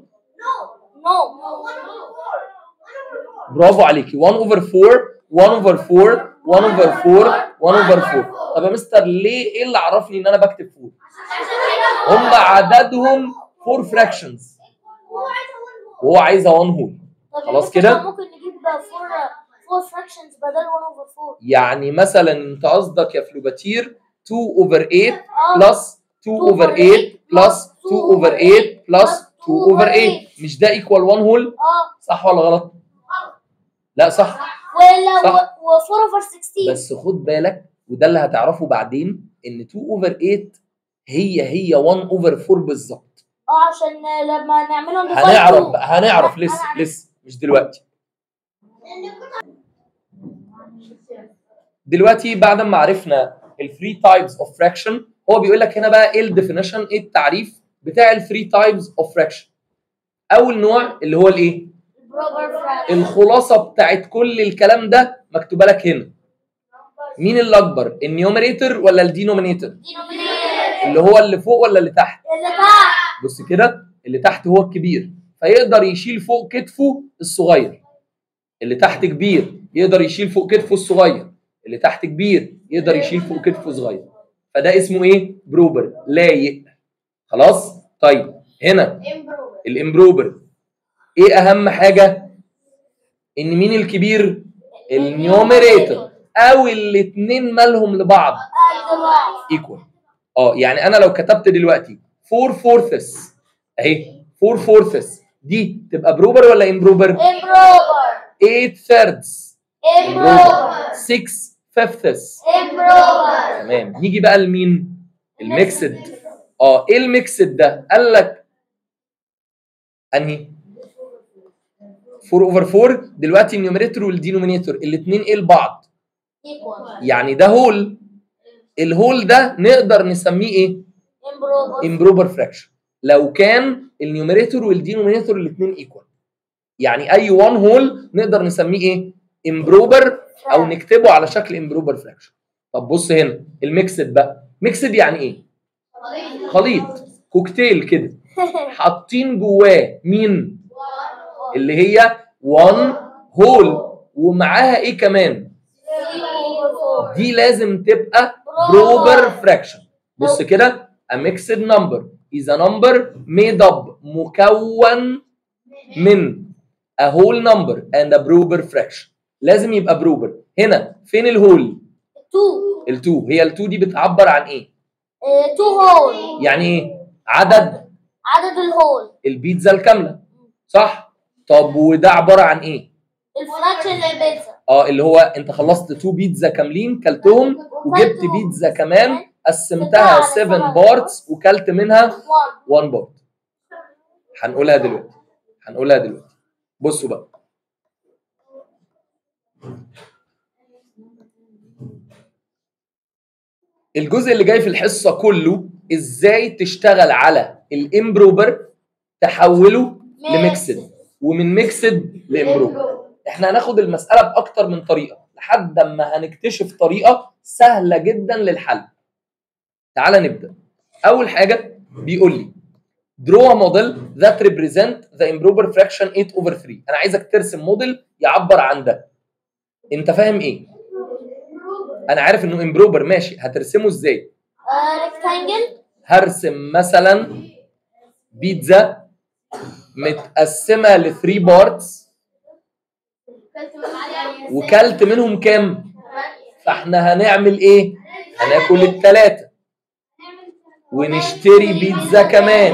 برافو عليكي 1 اوفر 4 1 اوفر 4 1 اوفر 4 1 اوفر 4 طب يا مستر ليه ايه اللي عرفني ان انا بكتب 4 هم عددهم 4 فراكشنز وهو عايزها 1 هول خلاص كده؟ ممكن نجيب 4 4 fractions بدل 1 over 4 يعني مثلا انت قصدك يا فلوباتير 2 اوفر 8 اه بلس 2 اوفر 8 بلس 2 اوفر 8 بلس 2 اوفر 8 مش ده ايكوال 1 هول اه صح ولا غلط؟ لا صح ولا صح. و 4 over 16 بس خد بالك وده اللي هتعرفه بعدين ان 2 اوفر 8 هي هي 1 اوفر 4 بالظبط اه عشان لما نعملهم divide هنعرف two. بقى هنعرف أنا لسه عارف. لسه مش دلوقتي دلوقتي بعد ما عرفنا ال 3 types of fraction هو بيقول لك هنا بقى ايه الديفينيشن ايه التعريف بتاع الثري تايبس اوف فراكشن اول نوع اللي هو الايه بروبر فراكشن الخلاصه بتاعت كل الكلام ده مكتوبه لك هنا مين اللي اكبر النيوميريتور ولا الدينومينيتور اللي هو اللي فوق ولا اللي تحت اللي تحت بص كده اللي تحت هو الكبير فيقدر يشيل فوق كتفه الصغير اللي تحت كبير يقدر يشيل فوق كتفه الصغير اللي تحت كبير يقدر يشيل فوق كتفه صغير فده اسمه ايه بروبر لايق خلاص طيب هنا امبروفر الامبروبر ايه اهم حاجه ان مين الكبير النيوميريتور او الاثنين مالهم لبعض قد بعض ايكوال اه يعني انا لو كتبت دلوقتي 4 فورثس اهي 4 فورثس دي تبقى بروبر ولا امبروبر امبروفر 8 ثيردز امبروفر 6 فيفثس امبروفر تمام نيجي بقى لمين الميكسد اه ايه الميكسد ده قال لك انهي 4 اوفر 4 دلوقتي النيوميريتور والدينومينيتور الاثنين ايه لبعض ايكوال يعني ده هول الهول ده نقدر نسميه ايه امبروفر امبروبر فراكشن لو كان النيوميريتور والدينومينيتور الاثنين ايكوال يعني اي وان هول نقدر نسميه ايه امبروبر او نكتبه على شكل امبروبر فراكشن طب بص هنا الميكسد بقى ميكسد يعني ايه خليط كوكتيل كده حاطين جواه مين اللي هي وان هول ومعاها ايه كمان دي لازم تبقى بروبر فراكشن بص كده a mixed number is a number made up مكون من a whole number and a proper fraction لازم يبقى بروبر هنا فين الهول تو ال2 هي ال2 دي بتعبر عن ايه تو هول يعني ايه عدد عدد الهول البيتزا الكامله صح طب وده عباره عن ايه الفراكشن للبيتزا اه اللي هو انت خلصت 2 بيتزا كاملين كلتهم وجبت بيتزا كمان قسمتها 7 بارتس وكلت منها 1 بارت هنقولها دلوقتي هنقولها دلوقتي بصوا بقى الجزء اللي جاي في الحصه كله ازاي تشتغل على الامبروبر تحوله لميكسد ومن ميكسد لامبروبر احنا هناخد المساله باكتر من طريقه لحد اما هنكتشف طريقه سهله جدا للحل تعال نبدا اول حاجه بيقول لي draw a model that represent the improper fraction 8 over 3 انا عايزك ترسم موديل يعبر عن ده انت فاهم ايه انا عارف انه امبروبر ماشي هترسمه ازاي ريكتانجل هرسم مثلا بيتزا متقسمه ل 3 بارتس وكلت منهم كام فاحنا هنعمل ايه هناكل الثلاثه ونشتري بيتزا كمان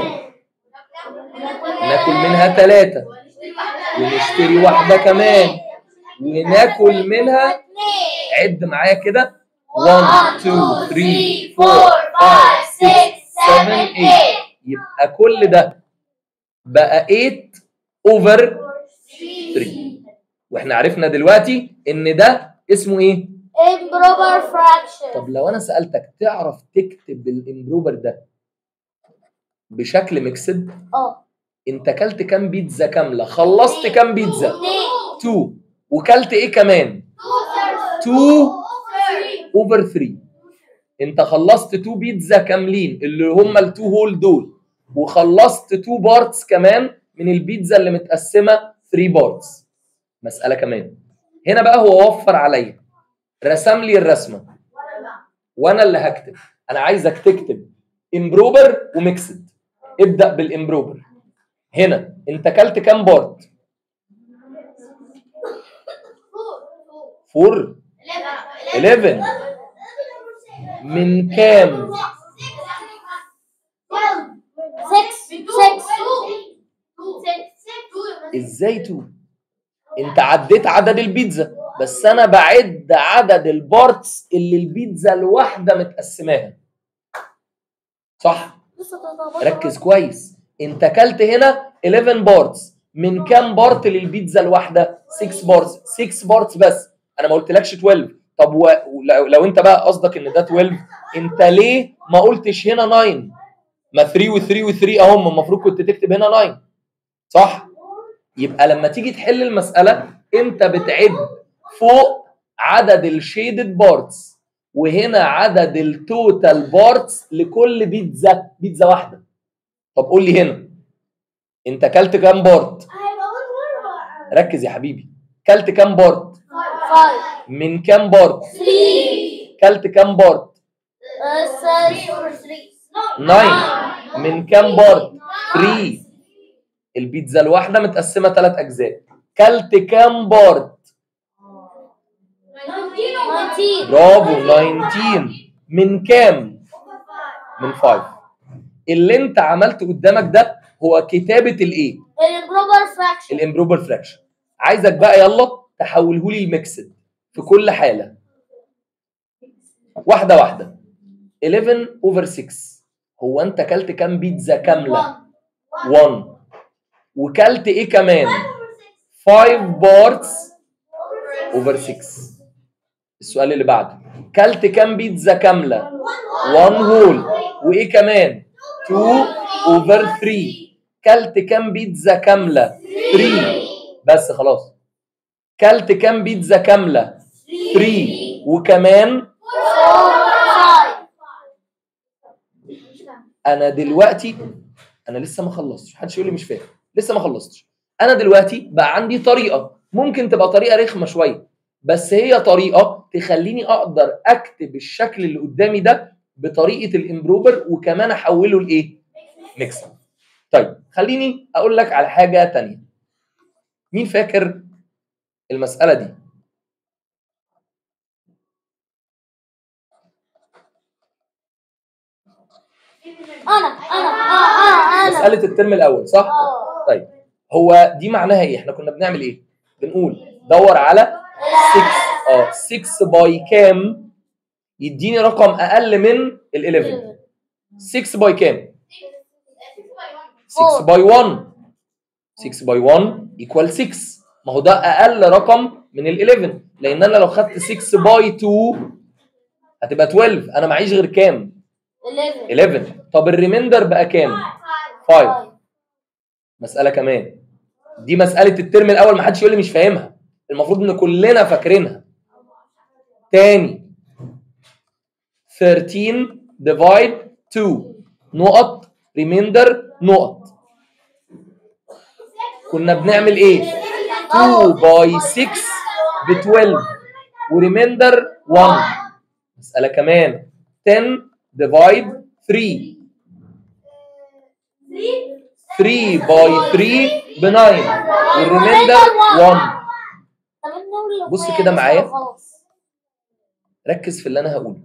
ناكل منها ثلاثه ونشتري واحده كمان وناكل منها عد معايا كده 1 2 3 4 5 6 7 8 يبقى كل ده بقى 8 اوفر 3 واحنا عرفنا دلوقتي ان ده اسمه ايه امبروفر فراكشن طب لو انا سالتك تعرف تكتب الامبروبر ده بشكل ميكسد اه انت كلت كام بيتزا كامله خلصت كام بيتزا اثنين 2 وكلت ايه كمان 2 اوفر 3 انت خلصت 2 بيتزا كاملين اللي هم التو هول دول وخلصت 2 بارتس كمان من البيتزا اللي متقسمه 3 بارتس مساله كمان هنا بقى هو وفر عليا رسم لي الرسمه وانا اللي هكتب انا عايزك تكتب امبروبر وميكسد ابدا بالامبروبر هنا انت كلت كام بارت 4 11 من كام 6 6 ازاي 2 انت عديت عدد البيتزا بس انا بعد عدد البارتس اللي البيتزا الواحده متقسماها صح ركز كويس انت كلت هنا 11 بارتس من كام بارت للبيتزا الواحده 6 بارتس 6 بارتس بس انا ما قلتلكش 12 طب و... لو, لو انت بقى قصدك ان ده 12 انت ليه ما قلتش هنا 9 ما 3 و3 و3 اهم المفروض كنت تكتب هنا 9 صح يبقى لما تيجي تحل المساله انت بتعد فوق عدد الشيدد بارتس وهنا عدد التوتال بارتس لكل بيتزا بيتزا واحده طب قول لي هنا انت كلت كام بارت ركز يا حبيبي كلت كام بارت Five. من كام بارت Three. كلت كام بارت Uh, three over three. 9 من كام بارت 3 البيتزا الواحده متقسمه ثلاث اجزاء كلت كام بارت Nineteen. برافو 19 من كام من 5 اللي انت عملته قدامك ده هو كتابه الايه Improper fraction. الامبروبر فراكشن عايزك بقى يلا تحوله لي الميكسد في كل حاله واحده واحده 11 اوفر 6 هو انت كلت كام بيتزا كامله 1 وكلت ايه كمان 5 بارتس اوفر 6 السؤال اللي بعده كلت كام بيتزا كامله 1 هول وايه كمان 2 اوفر 3 كلت كام بيتزا كامله 3 بس خلاص كلت كام بيتزا كامله 3 وكمان Five. انا دلوقتي انا لسه ما خلصتش محدش يقول لي مش فاهم لسه ما خلصتش انا دلوقتي بقى عندي طريقه ممكن تبقى طريقه رخمه شويه بس هي طريقه تخليني اقدر اكتب الشكل اللي قدامي ده بطريقه الامبروبر وكمان احوله لايه ميكس طيب خليني اقول لك على حاجه تانية مين فاكر المساله دي أنا أنا آه آه أنا. مساله الترم الاول صح آه. طيب هو دي معناها ايه احنا كنا بنعمل ايه بنقول دور على 6 اه 6 باي كام يديني رقم اقل من ال 11 6 باي كام 6 باي 1 6 باي 1 ايكوال 6 ما هو ده اقل رقم من ال 11 لان انا لو خدت 6 باي 2 هتبقى 12 انا معيش غير كام 11. 11 طب الريميندر بقى كام 5 مسألة كمان دي مسألة الترم الأول ما حدش يقول لي مش فاهمها المفروض إن كلنا فاكرينها تاني 13 divide 2 نقط ريميندر نقط كنا بنعمل ايه 2 باي 6 ب 12 وريميندر 1 مسألة كمان 10 divide 3 3 باي 3 ب 9 والريميندر 1 بص كده معايا. ركز في اللي انا هقوله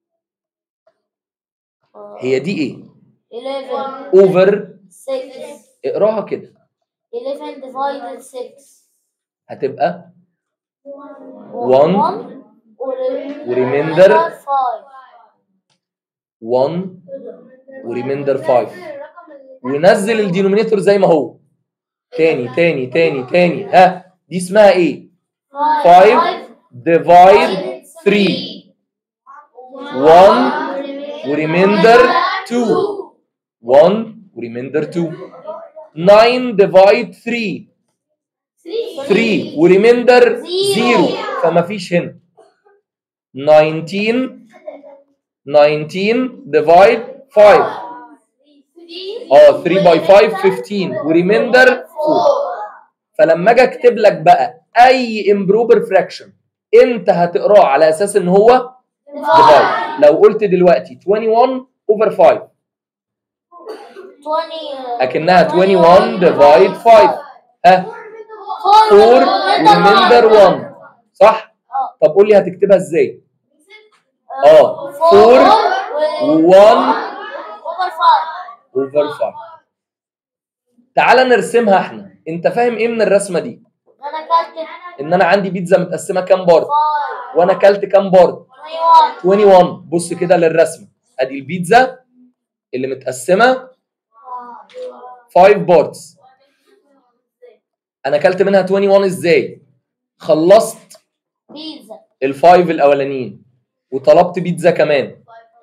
هي دي ايه 11 اوفر 6 اقراها كده 11 divided 6 هتبقى 1 وريميندر 5 1 وريميندر 5 ونزل الدينومينيتور زي ما هو تاني تاني تاني تاني ها دي اسمها ايه 5 ديفايد 3 1 وريميندر 2 1 وريميندر 2 9 ديفايد 3 3 وريميندر 0 فما فيش هنا 19 19 ديفايد 5 اه 3 باي 5 15 وريميندر 4 فلما اجي اكتب لك بقى اي امبروبر فراكشن انت هتقراه على اساس ان هو ديفايد لو قلت دلوقتي 21 اوفر 5 20 اكنها 21 ديفايد 5 ها 4 ريميندر 1 صح طب قول لي هتكتبها ازاي اه 4 و1 اوفر 5 اوفر 5 تعال نرسمها احنا انت فاهم ايه من الرسمه دي انا كلت ان انا عندي بيتزا متقسمه كام بارت 5 وانا اكلت كام بارت 21 21 بص كده للرسمه ادي البيتزا اللي متقسمه 5 بارتس انا اكلت منها 21 ازاي خلصت بيتزا الفايف الاولانيين وطلبت بيتزا كمان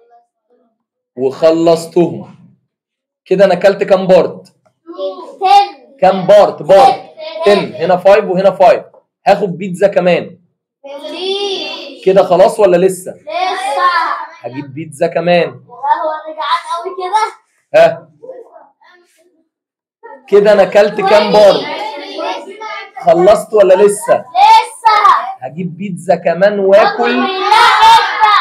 وخلصتهم كده انا اكلت كام بارت ten كام بارت بارت 10 هنا 5 وهنا 5 هاخد بيتزا كمان three كده خلاص ولا لسه لسه هجيب بيتزا كمان هو انا جعان قوي كده ها كده انا اكلت كام بارت خلصت ولا لسه لسه هجيب بيتزا كمان واكل لا لسه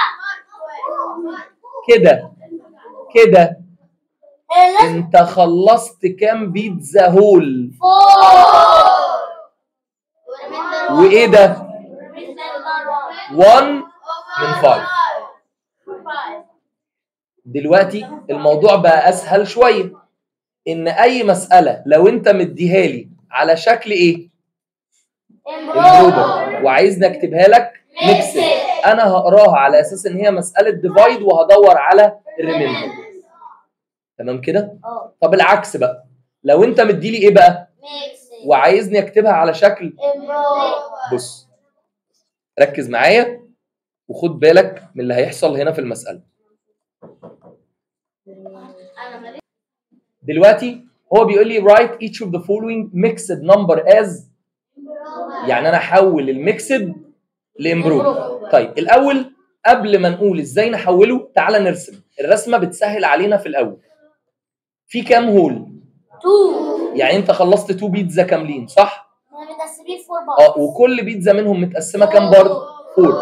كده كده لسه انت خلصت كام بيتزا هول فور وايه ده 1 من 5 دلوقتي الموضوع بقى اسهل شويه ان اي مساله لو انت مديها لي على شكل ايه امبروبر وعايزني اكتبها لك ميكسد انا هقراها على اساس ان هي مساله ديفايد وهدور على الريميندر تمام كده اه طب العكس بقى لو انت مدي لي ايه بقى ميكس وعايزني اكتبها على شكل امبروبر بص ركز معايا وخد بالك من اللي هيحصل هنا في المساله انا مالي دلوقتي هو بيقول لي write each of the following mixed number as يعني انا احول الميكسد لامبروف طيب الاول قبل ما نقول ازاي نحوله تعالى نرسم الرسمه بتسهل علينا في الاول في كام هول تو يعني انت خلصت تو بيتزا كاملين صح انا متقسمين فور بعض اه وكل بيتزا منهم متقسمه كام برضه فور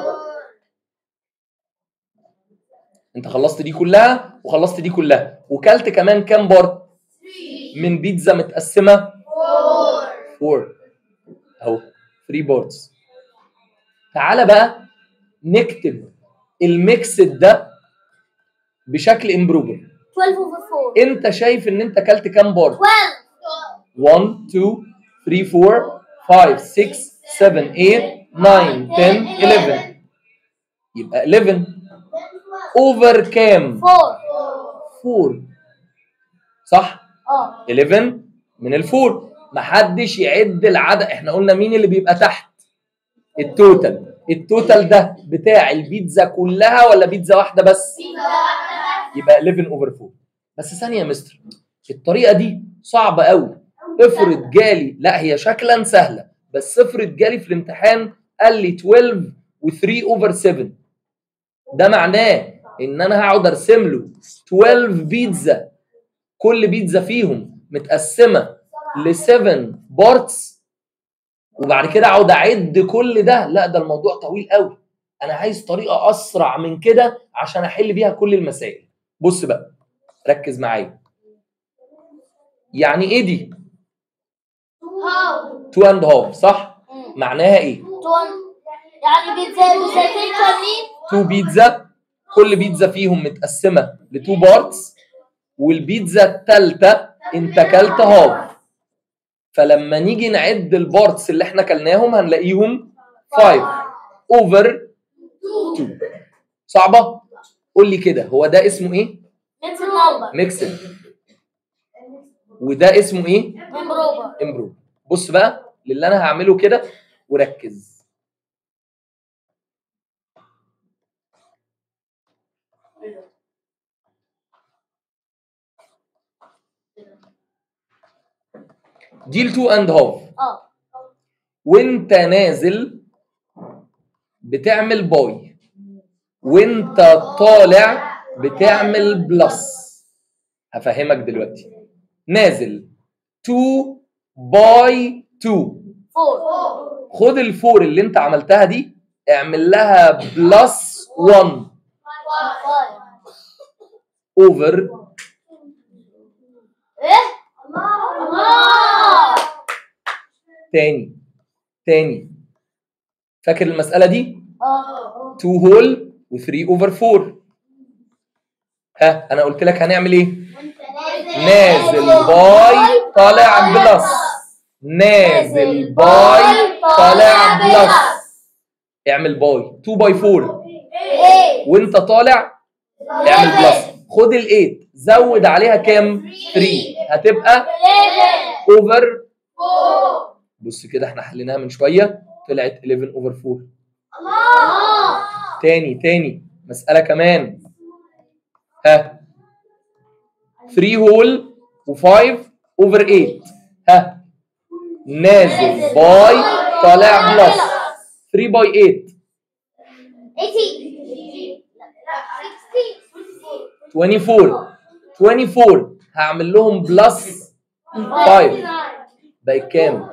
انت خلصت دي كلها وخلصت دي كلها وكلت كمان كام بارت من بيتزا متقسمه فور اهو 3 بوردز تعالى بقى نكتب الميكسد ده بشكل امبروفر 12 over 4 انت شايف ان انت اكلت كام بارت 12 1 2 3 4 5 6 7 8 9 10 11 يبقى 11 اوفر كام 4 4 صح اه 11 من الفور محدش يعد العدد احنا قلنا مين اللي بيبقى تحت التوتال التوتال ده بتاع البيتزا كلها ولا بيتزا واحده بس يبقى 11 اوفر 4 بس ثانيه يا مستر الطريقه دي صعبه قوي افرض جالي لا هي شكلا سهله بس افرض جالي في الامتحان قال لي 12 و3 اوفر 7 ده معناه ان انا هقعد ارسم له 12 بيتزا كل بيتزا فيهم متقسمه ل 7 بارتس وبعد كده اقعد اعد كل ده لا ده الموضوع طويل قوي انا عايز طريقه اسرع من كده عشان احل بيها كل المسائل بص بقى ركز معايا يعني ايه دي هاو 2 اند هاف صح معناها ايه يعني بيتزا بيتزايتين كاملين 2 بيتزا كل بيتزا فيهم متقسمه ل 2 بارتس والبيتزا الثالثه انت كلت هاف فلما نيجي نعد البارتس اللي احنا كلناهم هنلاقيهم 5 اوفر 2 صعبه قول لي كده هو ده اسمه ايه ميكس نمبر ميكسد وده اسمه ايه امبروفر امبروف بص بقى للي انا هعمله كده وركز دي ال 2 اند هاف اه وانت نازل بتعمل باي وانت طالع بتعمل بلس هفهمك دلوقتي نازل 2 باي 2 فور خد الفور اللي انت عملتها دي اعمل لها بلس 1 فايف اوفر ايه الله تاني تاني فاكر المسألة دي؟ اه 2 هول و3 اوفر 4 ها انا قلت لك هنعمل ايه؟ نازل باي طالع بلس نازل باي طالع بلس اعمل باي 2 باي 4 ايه وانت طالع اعمل بلس خد ال8 زود عليها كام 3 هتبقى 11 اوفر فور بص كده احنا حليناها من شويه طلعت 11 اوفر 4 الله تاني تاني مسألة كمان ها 3 هول و5 اوفر 8 ها نازل باي طالع بلس 3 باي 8 80 لا 24 24 هعمل لهم بلس 5 بقت كام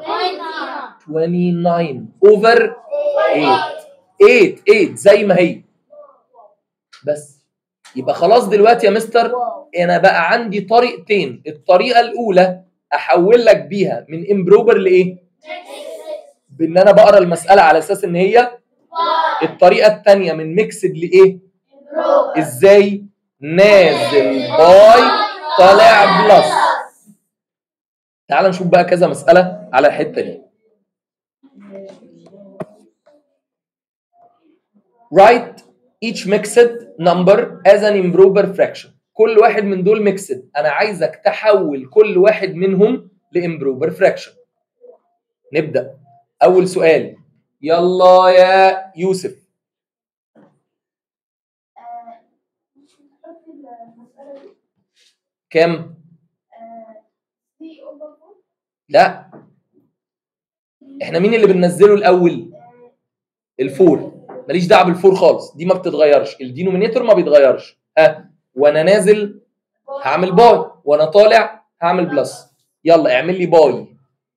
29 اوفر 8 8 8 زي ما هي بس يبقى خلاص دلوقتي يا مستر انا بقى عندي طريقتين الطريقه الاولى احول لك بيها من امبروبر لايه بان انا بقرا المساله على اساس ان هي الطريقه الثانيه من ميكسد لايه ازاي نازل باي طالع بلس تعال نشوف بقى كذا مساله على الحته دي write each mixed number as an improper fraction كل واحد من دول ميكسد انا عايزك تحول كل واحد منهم لامبروبر فراكشن نبدا اول سؤال يلا يا يوسف كام لا احنا مين اللي بننزله الاول الفور ماليش دعوه بالفور خالص دي ما بتتغيرش الدينومينيتور ما بيتغيرش ها وانا نازل هعمل باي وانا طالع هعمل بلس يلا اعمل لي باي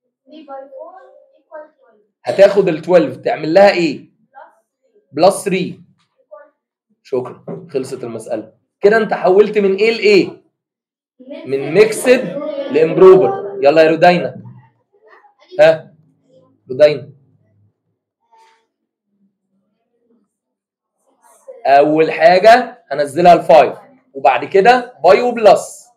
هتاخد ال 12 تعمل لها ايه بلس 3 شكرا خلصت المساله كده انت حولت من ايه لايه من ميكسد لامبروبر يلا يا رودينا ها رودينا اول حاجه هنزلها الفايف وبعد كده بايو بلس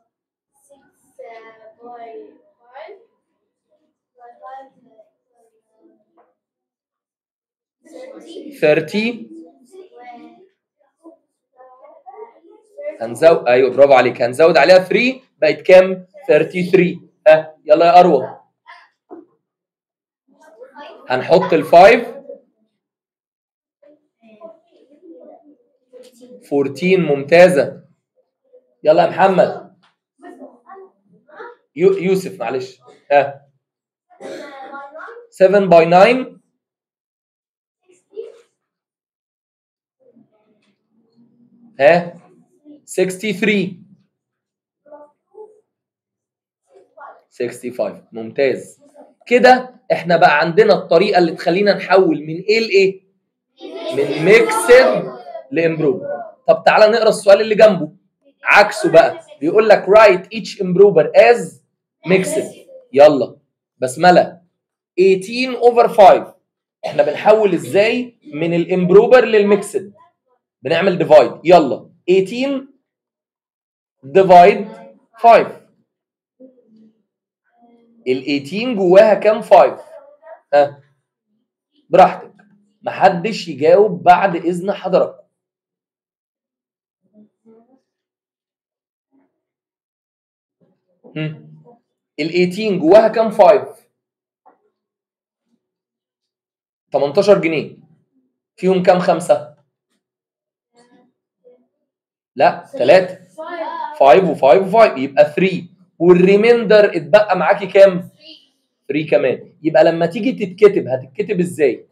ثيرتي هنزود ايوه برافو عليك هنزود عليها 3 بقت كام 33 ها يلا يا اروى هنحط الفايف 14 ممتازة يلا يا محمد يو يوسف معلش ها 7 باي 9 ها 63 65 ممتاز كده احنا بقى عندنا الطريقة اللي تخلينا نحول من ايه لايه من ميكسد لامبروف طب تعالى نقرا السؤال اللي جنبه عكسه بقى بيقول لك write each improver as mixed يلا بسمله 18 over 5 احنا بنحول ازاي من الامبروبر للميكسد بنعمل ديفايد يلا 18 ديفايد 5 ال 18 جواها كام 5 ها براحتك محدش يجاوب بعد اذن حضرتك ال 18 جواها كام 5 18 جنيه فيهم كام خمسة لا ثلاثة 5 و5 و5 يبقى 3 والريميندر اتبقى معاكي كام 3 كمان يبقى لما تيجي تتكتب هتتكتب ازاي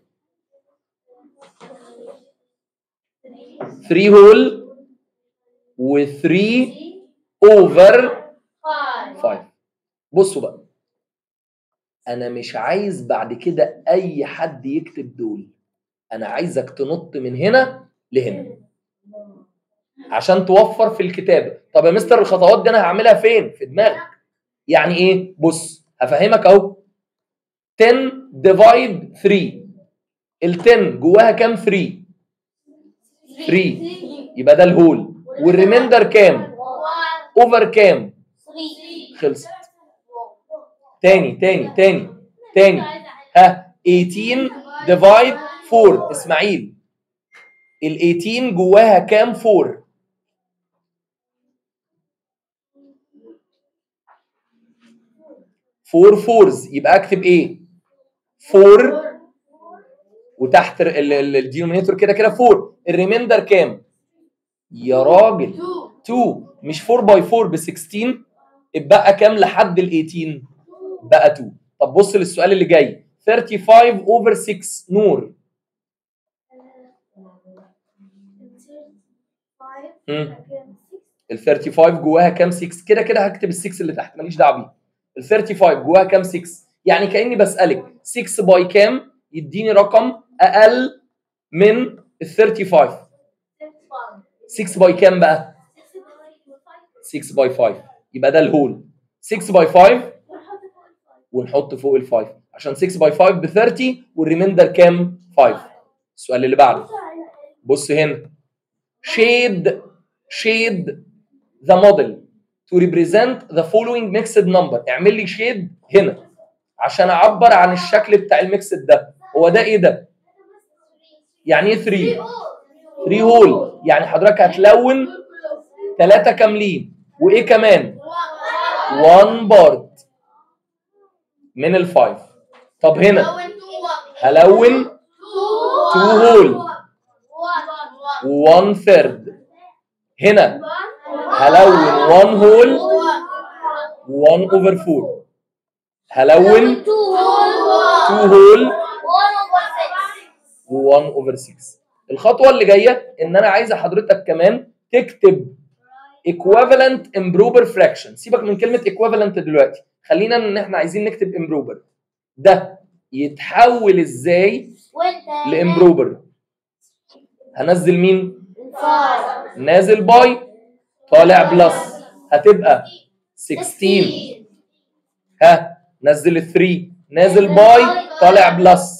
3 هول و3 اوفر 5 بصوا بقى انا مش عايز بعد كده اي حد يكتب دول انا عايزك تنط من هنا لهنا عشان توفر في الكتابه طب يا مستر الخطوات دي انا هعملها فين في دماغك يعني ايه بص هفهمك اهو 10 ديفايد 3 ال 10 جواها كام 3 3 يبقى ده الهول والريميندر كام اوفر كام خلصت تاني تاني تاني تاني ها 18 ديفايد 4 اسماعيل ال 18 جواها كام 4 4 فورز يبقى اكتب ايه 4 وتحت الدينومينيتور كده كده 4 الريميندر كام يا راجل 2 مش 4 باي 4 ب 16 اتبقى كام لحد ال 18 بقى 2 طب بص للسؤال اللي جاي 35 اوفر 6 نور مم. ال 35 جواها كام 6 كده كده هكتب ال 6 اللي تحت ماليش دعوه بيه ال 35 جواها كام 6 يعني كاني بسالك 6 باي كام يديني رقم اقل من ال 35 6 باي كام بقى 6 باي 5 يبقى ده الهول 6 باي 5 ونحط فوق ال 5 عشان 6 باي 5 ب 30 والريميندر كام 5 السؤال اللي بعده بص هنا shade shade the model to represent the following mixed number اعمل لي شيد هنا عشان اعبر عن الشكل بتاع الميكسد ده هو ده ايه ده يعني ايه 3 3 هول يعني حضرتك هتلون ثلاثة كاملين وايه كمان 1 بارت من الفايف طب هنا هلون 2 هول 1 ثيرد هنا هلون 1 هول 1 اوفر 4 هلون 2 هول 1 اوفر 6 الخطوه اللي جايه ان انا عايزه حضرتك كمان تكتب equivalent improper fraction سيبك من كلمه equivalent دلوقتي خلينا ان احنا عايزين نكتب improper ده يتحول ازاي لامبروبر هنزل مين نازل باي طالع بلس هتبقى 16 ها نزل ال 3 نازل باي طالع بلس